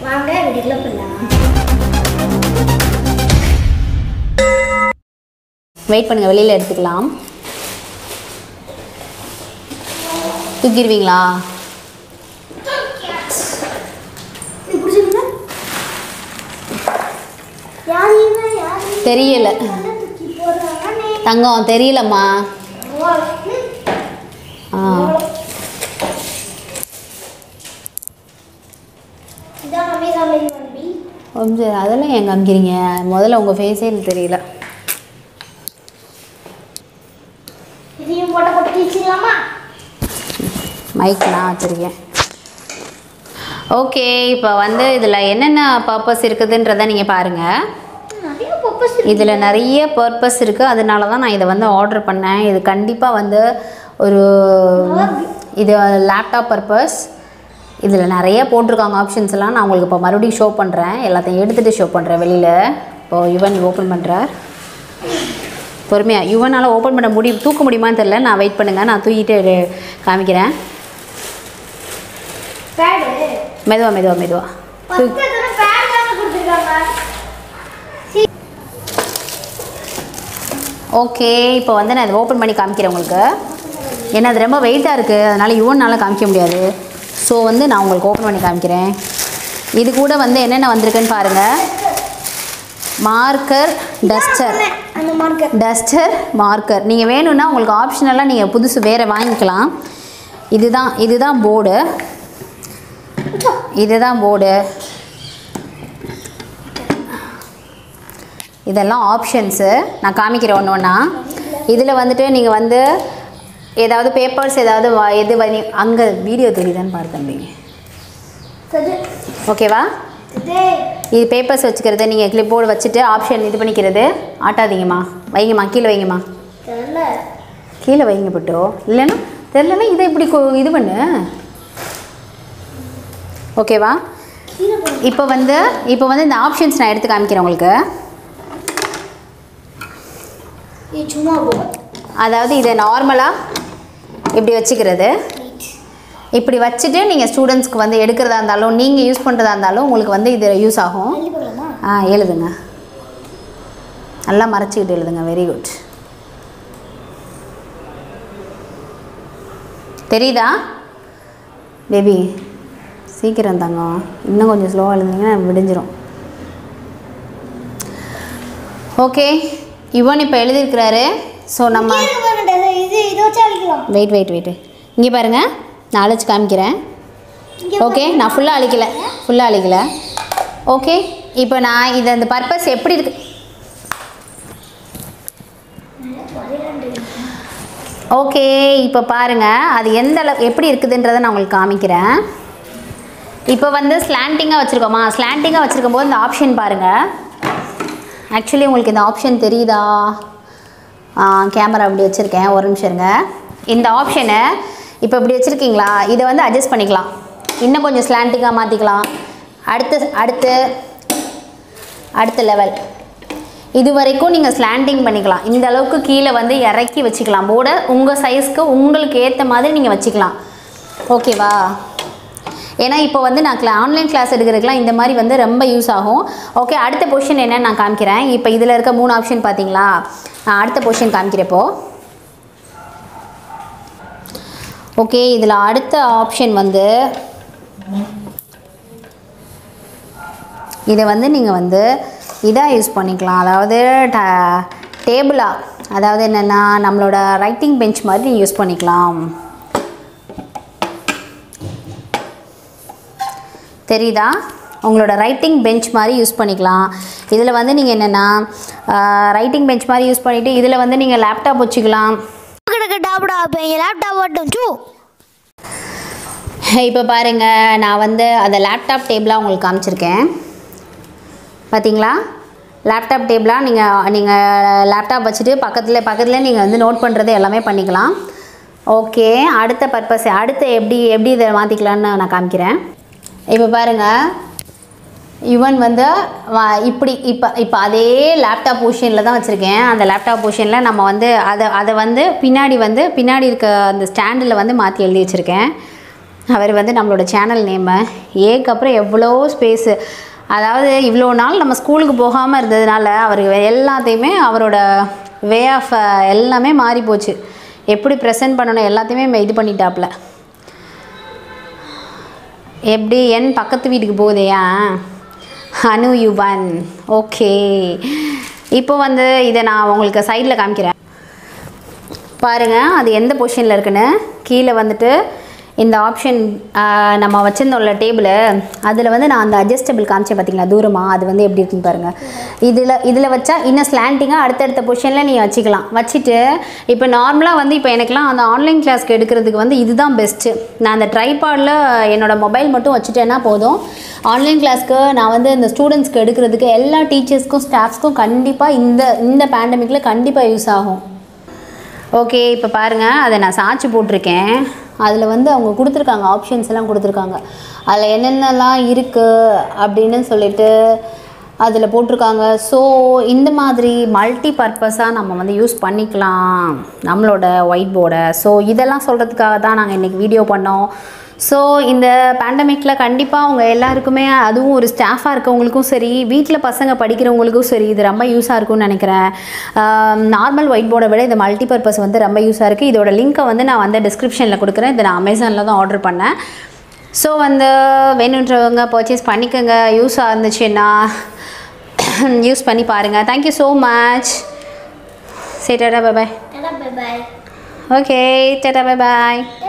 வாங்க வீட்டுக்குள்ள போடலாம் வெயிட் பண்ணுங்கள் வெளியில் எடுத்துக்கலாம் தூக்கிடுவீங்களா இது பிடிச்சிருந்தா யார் நீங்க யார் நீங்க? தெரியல என்ன தூக்கி போடுறாங்க தங்கம் தெரியலம்மா ஆ இதான் மம்மி காமெடி மம்மி கொஞ்சம் அதெல்லாம் ஏன் காமிக்கிறீங்க முதல்ல உங்கள் ஃபேஸே எனக்கு தெரியல இதையும் போட்ட போட்டு கிழிச்சிடலாமா மைக் நான் வச்சுருக்கேன் ஓகே இப்போ வந்து இதில் என்னென்ன பர்பஸ் இருக்குதுன்றதை நீங்கள் பாருங்கள் நிறைய பர்பஸ் இதில் நிறைய பர்பஸ் இருக்குது அதனால தான் நான் இதை வந்து ஆர்டர் பண்ணேன் இது கண்டிப்பாக வந்து ஒரு இது லேப்டாப் பர்பஸ் இதில் நிறைய போட்டிருக்காங்க ஆப்ஷன்ஸ் எல்லாம் நான் உங்களுக்கு இப்போ மறுபடியும் ஷோ பண்ணுறேன் எல்லாத்தையும் எடுத்துகிட்டு ஷோ பண்ணுறேன் வெளியில் இப்போது யுவன் ஓப்பன் பண்ணுறார் பொறுமையாக யுவனால் ஓப்பன் பண்ண முடியும் தூக்க முடியுமான்னு தெரில நான் வெயிட் பண்ணுங்கள் நான் தூக்கிட்டு இது காமிக்கிறேன் பேடு மெதுவா மெதுவா மெதுவா தூ பத்து தானே பேடு தானே கொடுத்துருக்காங்க ஓகே இப்போ வந்து நான் இதை ஓப்பன் பண்ணி காமிக்கிறேன் உங்களுக்கு ஏன்னா அது ரொம்ப வெயிட்டாக இருக்குது அதனால் யுவனால காமிக்க முடியாது ஸோ வந்து நான் உங்களுக்கு ஓப்பன் பண்ணி காமிக்கிறேன் இது கூட வந்து என்னென்ன வந்திருக்குன்னு பாருங்கள் மார்க்கர் டஸ்டர் அந்த மார்க்கர் டஸ்டர் மார்க்கர் நீங்கள் வேணும்னா உங்களுக்கு ஆப்ஷனலாக நீங்கள் புதுசு வேறு வாங்கிக்கலாம் இதுதான் இதுதான் போர்டு இதுதான் போர்டு இதெல்லாம் ஆப்ஷன்ஸு நான் காமிக்கிறேன் ஒன்று ஒன்றா இதில் வந்துட்டு நீங்கள் வந்து ஏதாவது பேப்பர்ஸ் ஏதாவது வா- எது வந்து அங்கே வீடியோ தெரியுதான்னு பாரு தம்பி சரி ஓகேவா டேய் இது பேப்பர்ஸ் வச்சுக்கிறது நீங்கள் கிளிப் போர்டு வச்சுட்டு ஆப்ஷன் இது பண்ணிக்கிறது ஆட்டாதீங்கம்மா வைங்கம்மா கீழே வைங்கம்மா தெரியல கீழே வைங்க பட்டோ இல்லைன்னா தெரிலனா இதை இப்படி கொ- இது பண்ணு ஓகேவா கீழே போடு. இப்போ வந்து இப்போ வந்து இந்த ஆப்ஷன்ஸ் நான் எடுத்து காமிக்கிறேன் உங்களுக்கு இது சும்மா போ அதாவது இதை நார்மலாக இப்படி வச்சுக்கிறது இப்படி வச்சுட்டு நீங்கள் ஸ்டூடெண்ட்ஸ்க்கு வந்து எடுக்கிறதா இருந்தாலும் நீங்கள் யூஸ் பண்ணுறதா இருந்தாலும் உங்களுக்கு வந்து இது யூஸ் ஆகும் எழுதி போடலாமா ஆ எழுதுங்க நல்லா மறைச்சிக்கிட்டு எழுதுங்க வெரி குட் தெரியுதா பேபி சீக்கிரம் தாங்க இன்னும் கொஞ்சம் ஸ்லோவாக எழுதுனீங்கன்னா விடிஞ்சிரும் ஓகே யுவன் இப்போ எழுதியிருக்கிறாரு ஸோ நம்ம இங்க பாருங்க, இது இது வச்சு அழிக்கலாம் வெயிட் வெயிட் வெயிட் இங்கே பாருங்கள் நான் அழைச்சி காமிக்கிறேன் இங்க ஓகே நான் ஃபுல்லாக அழிக்கல ஃபுல்லாக அழிக்கல ஓகே இப்போ நான் இது அந்த பர்பஸ் எப்படி இருக்கு ஓகே இப்போ பாருங்கள் அது எந்த அளவு எப்படி இருக்குதுன்றதை நான் உங்களுக்கு காமிக்கிறேன் இப்போ வந்து ஸ்லாண்டிங்காக வச்சுருக்கோமா ஸ்லாண்டிங்காக வச்சுருக்கும் போது இந்த ஆப்ஷன் பாருங்கள் ஆக்சுவலி உங்களுக்கு இந்த ஆப்ஷன் தெரியுதா கேமரா அப்படி வச்சுருக்கேன் ஒரு நிமிஷம் இருங்க இந்த ஆப்ஷனை இப்போ இப்படி வச்சுருக்கீங்களா இதை வந்து அட்ஜஸ்ட் பண்ணிக்கலாம் இன்னும் கொஞ்சம் ஸ்லாண்டிங்காக மாற்றிக்கலாம் அடுத்து அடுத்து அடுத்த லெவல் இது வரைக்கும் நீங்கள் ஸ்லாண்டிங் பண்ணிக்கலாம் இந்த அளவுக்கு கீழே வந்து இறக்கி வச்சுக்கலாம் போர்டை உங்கள் சைஸ்க்கு உங்களுக்கு ஏற்ற மாதிரி நீங்கள் வச்சுக்கலாம் ஓகேவா ஏன்னா இப்போ வந்து நான் கிளா ஆன்லைன் கிளாஸ் எடுக்கிறதுக்குலாம் இந்த மாதிரி வந்து ரொம்ப யூஸ் ஆகும் ஓகே அடுத்த பொசிஷன் என்னன்னு நான் காமிக்கிறேன் இப்போ இதில் இருக்க மூணு ஆப்ஷன் பார்த்தீங்களா நான் அடுத்த பொசிஷன் காமிக்கிறப்போ ஓகே இதில் அடுத்த ஆப்ஷன் வந்து இதை வந்து நீங்கள் வந்து இதாக யூஸ் பண்ணிக்கலாம் அதாவது டேபிளாக அதாவது என்னென்னா நம்மளோட ரைட்டிங் பெஞ்ச் மாதிரி நீங்கள் யூஸ் பண்ணிக்கலாம் தெரியுதா உங்களோட ரைட்டிங் பெஞ்ச் மாதிரி யூஸ் பண்ணிக்கலாம் இதில் வந்து நீங்கள் என்னென்னா ரைட்டிங் பெஞ்ச் மாதிரி யூஸ் பண்ணிவிட்டு இதில் வந்து நீங்கள் லேப்டாப் வச்சுக்கலாம் கிடக்க டாப்டா இப்போ என் லேப்டாப் ஓட்டும் சூ இப்போ பாருங்கள் நான் வந்து அந்த லேப்டாப் டேபிளாக உங்களுக்கு காமிச்சிருக்கேன் பார்த்தீங்களா லேப்டாப் டேபிளாக நீங்கள் நீங்கள் லேப்டாப் வச்சுட்டு பக்கத்தில் பக்கத்தில் நீங்கள் வந்து நோட் பண்ணுறது எல்லாமே பண்ணிக்கலாம் ஓகே அடுத்த பர்பஸ் அடுத்து எப்படி எப்படி இதை மாற்றிக்கலான்னு நான் காமிக்கிறேன் இப்போ பாருங்கள் யுவன் வந்து வ- இப்படி இப்போ இப்போ அதே லேப்டாப் பொசிஷனில் தான் வச்சுருக்கேன் அந்த லேப்டாப் பொசிஷனில் நம்ம வந்து அதை அதை வந்து பின்னாடி வந்து பின்னாடி இருக்க அந்த ஸ்டாண்டில் வந்து மாற்றி எழுதி வச்சுருக்கேன் அவர் வந்து நம்மளோட சேனல் நேமு ஏக்கு அப்புறம் எவ்வளோ ஸ்பேஸு அதாவது இவ்வளோ நாள் நம்ம ஸ்கூலுக்கு போகாமல் இருந்ததுனால அவர் எல்லாத்தையுமே அவரோட வே ஆஃப் எல்லாமே மாறி போச்சு எப்படி ப்ரெசென்ட் பண்ணணும் எல்லாத்தையுமே இது பண்ணிட்டாப்புல எப்படி என் பக்கத்து வீட்டுக்கு போகுதையா அனு யுவன் ஓகே இப்போ வந்து இதை நான் உங்களுக்கு சைடில் காமிக்கிறேன் பாருங்கள் அது எந்த பொசிஷனில் இருக்குன்னு கீழே வந்துட்டு இந்த ஆப்ஷன் நம்ம வச்சுருந்தோம்ல டேபிள் அதில் வந்து நான் அந்த அட்ஜஸ்டபிள் காமிச்சேன் பார்த்தீங்களா தூரமாக அது வந்து எப்படி இருக்குன்னு பாருங்கள் இதில் இதில் வச்சா இன்னும் ஸ்லாண்டிங்காக அடுத்தடுத்த பொசிஷனில் நீங்கள் வச்சுக்கலாம் வச்சுட்டு இப்போ நார்மலாக வந்து இப்போ எனக்குலாம் அந்த ஆன்லைன் கிளாஸ்க்கு எடுக்கிறதுக்கு வந்து இதுதான் பெஸ்ட்டு நான் அந்த ட்ரைபாடில் என்னோட மொபைல் மட்டும் வச்சுட்டேன்னா போதும் ஆன்லைன் கிளாஸ்க்கு நான் வந்து இந்த ஸ்டூடெண்ட்ஸ்க்கு எடுக்கிறதுக்கு எல்லா டீச்சர்ஸ்க்கும் ஸ்டாஃப்ஸ்க்கும் கண்டிப்பாக இந்த இந்த பேண்டமிக்கில் கண்டிப்பாக யூஸ் ஆகும் ஓகே இப்போ பாருங்கள் அதை நான் சாட்சி போட்டிருக்கேன் அதில் வந்து அவங்க கொடுத்துருக்காங்க ஆப்ஷன்ஸ் எல்லாம் கொடுத்துருக்காங்க அதில் என்னென்னலாம் இருக்குது அப்படின்னு சொல்லிட்டு அதில் போட்டிருக்காங்க ஸோ இந்த மாதிரி மல்டி பர்பஸாக நம்ம வந்து யூஸ் பண்ணிக்கலாம் நம்மளோட ஒயிட் போர்டை ஸோ இதெல்லாம் சொல்கிறதுக்காக தான் நாங்கள் இன்றைக்கி வீடியோ பண்ணோம் ஸோ இந்த பேண்டமிக்கில் கண்டிப்பாக அவங்க எல்லாருக்குமே அதுவும் ஒரு ஸ்டாஃபாக இருக்கவங்களுக்கும் சரி வீட்டில் பசங்க படிக்கிறவங்களுக்கும் சரி இது ரொம்ப யூஸாக இருக்கும்னு நினைக்கிறேன் நார்மல் ஒயிட் போர்டை விட இந்த மல்டி பர்பஸ் வந்து ரொம்ப யூஸாக இருக்குது இதோட லிங்க்கை வந்து நான் வந்து டிஸ்கிரிப்ஷனில் கொடுக்குறேன் இதை நான் அமேசானில் தான் ஆர்டர் பண்ணேன் ஸோ வந்து வேணுன்றவங்க பர்ச்சேஸ் பண்ணிக்கோங்க யூஸாக இருந்துச்சுன்னா யூஸ் பண்ணி பாருங்கள் தேங்க்யூ ஸோ மச் சரி tata bye bye bye okay tata bye பாய்